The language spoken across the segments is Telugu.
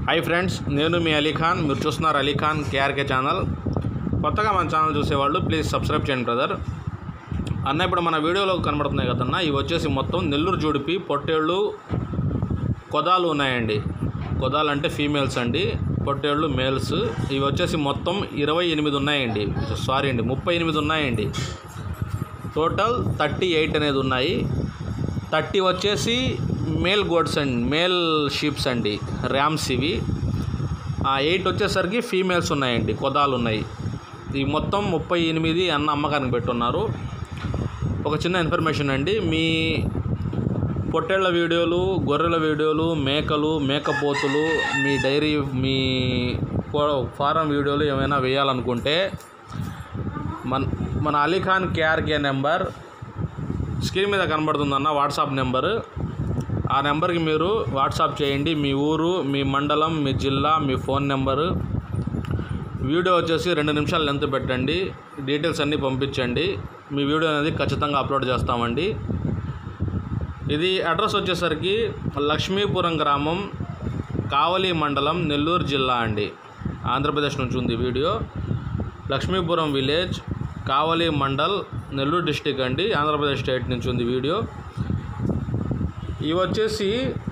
హాయ్ ఫ్రెండ్స్ నేను మీ అలీఖాన్ మీరు చూస్తున్నారు అలీఖాన్ కేఆర్కే ఛానల్ కొత్తగా మన ఛానల్ చూసేవాళ్ళు ప్లీజ్ సబ్స్క్రైబ్ చేయండి బ్రదర్ అన్న ఇప్పుడు మన వీడియోలో కనబడుతున్నాయి కదన్న ఇవి వచ్చేసి మొత్తం నెల్లూరు జుడిపి పొట్టేళ్ళు కొదాలు ఉన్నాయండి కొదాలు అంటే ఫీమేల్స్ అండి పొట్టేళ్ళు మేల్స్ ఇవి వచ్చేసి మొత్తం ఇరవై ఎనిమిది ఉన్నాయండి సారీ అండి ముప్పై ఎనిమిది ఉన్నాయండి టోటల్ థర్టీ ఎయిట్ అనేది ఉన్నాయి థర్టీ వచ్చేసి మేల్ గోడ్స్ అండి మేల్ షీప్స్ అండి ర్యామ్స్ ఇవి ఆ ఎయిట్ వచ్చేసరికి ఫీమేల్స్ ఉన్నాయండి కొదాలు ఉన్నాయి ఈ మొత్తం ముప్పై ఎనిమిది అన్న అమ్మకానికి పెట్టున్నారు ఒక చిన్న ఇన్ఫర్మేషన్ అండి మీ పొట్టేళ్ల వీడియోలు గొర్రెల వీడియోలు మేకలు మేకపోతులు మీ డైరీ మీ ఫో- ఫారం వీడియోలు ఏమైనా వేయాలనుకుంటే మన మన అలీఖాన్ కేఆర్కే నెంబర్ స్క్రీన్ మీద కనబడుతుందన్న వాట్సాప్ నెంబర్ ఆ నెంబర్కి మీరు వాట్సాప్ చేయండి మీ ఊరు మీ మండలం మీ జిల్లా మీ ఫోన్ నెంబరు వీడియో వచ్చేసి రెండు నిమిషాలు లెంత్ పెట్టండి డీటెయిల్స్ అన్నీ పంపించండి మీ వీడియో అనేది ఖచ్చితంగా అప్లోడ్ చేస్తామండి ఇది అడ్రస్ వచ్చేసరికి లక్ష్మీపురం గ్రామం కావలి మండలం నెల్లూరు జిల్లా అండి ఆంధ్రప్రదేశ్ నుంచి ఉంది video Lakshmipuram village Kavali mandal Nellore district అండి ఆంధ్రప్రదేశ్ స్టేట్ నుంచి ఉంది వీడియో ఇవి వచ్చేసి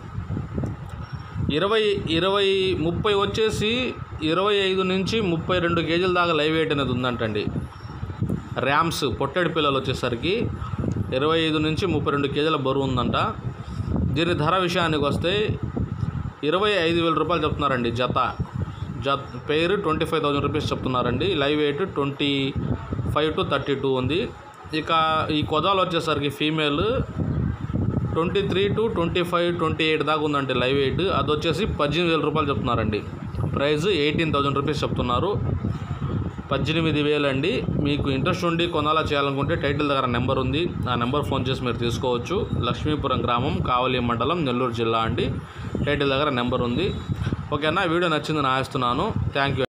ఇరవై ఇరవై ముప్పై వచ్చేసి ఇరవై ఐదు నుంచి ముప్పై రెండు కేజీల దాకా లైవ్ వెయిట్ అనేది ఉందంటండి ర్యామ్స్ పొట్టేడు పిల్లలు వచ్చేసరికి ఇరవై ఐదు నుంచి ముప్పై రెండు కేజీల బరువు ఉందంట దీని ధర విషయానికి వస్తే ఇరవై ఐదు వేల రూపాయలు చెప్తున్నారండి జత జత పేరు ట్వంటీ ఫైవ్ థౌజండ్ రూపీస్ చెప్తున్నారండి live weight twenty five to thirty two ఉంది ఇక ఈ కొదాలు వచ్చేసరికి female twenty three to twenty five twenty eight దాకా ఉందండి లైవ్ వెయిట్ అది వచ్చేసి పద్దెనిమిది వేల రూపాయలు చెప్తున్నారండి ప్రైస్ ఎయిటీన్ థౌజండ్ రూపీస్ చెప్తున్నారు పద్దెనిమిది వేలు అండి మీకు ఇంట్రెస్ట్ ఉండి కొనాలా చేయాలనుకుంటే టైటిల్ దగ్గర నెంబర్ ఉంది ఆ నెంబర్ ఫోన్ చేసి మీరు తీసుకోవచ్చు లక్ష్మీపురం గ్రామం కావలి మండలం నెల్లూరు జిల్లా అండి టైటిల్ దగ్గర నెంబర్ ఉంది ఓకేనా వీడియో నచ్చిందని ఆశిస్తున్నాను థ్యాంక్ యూ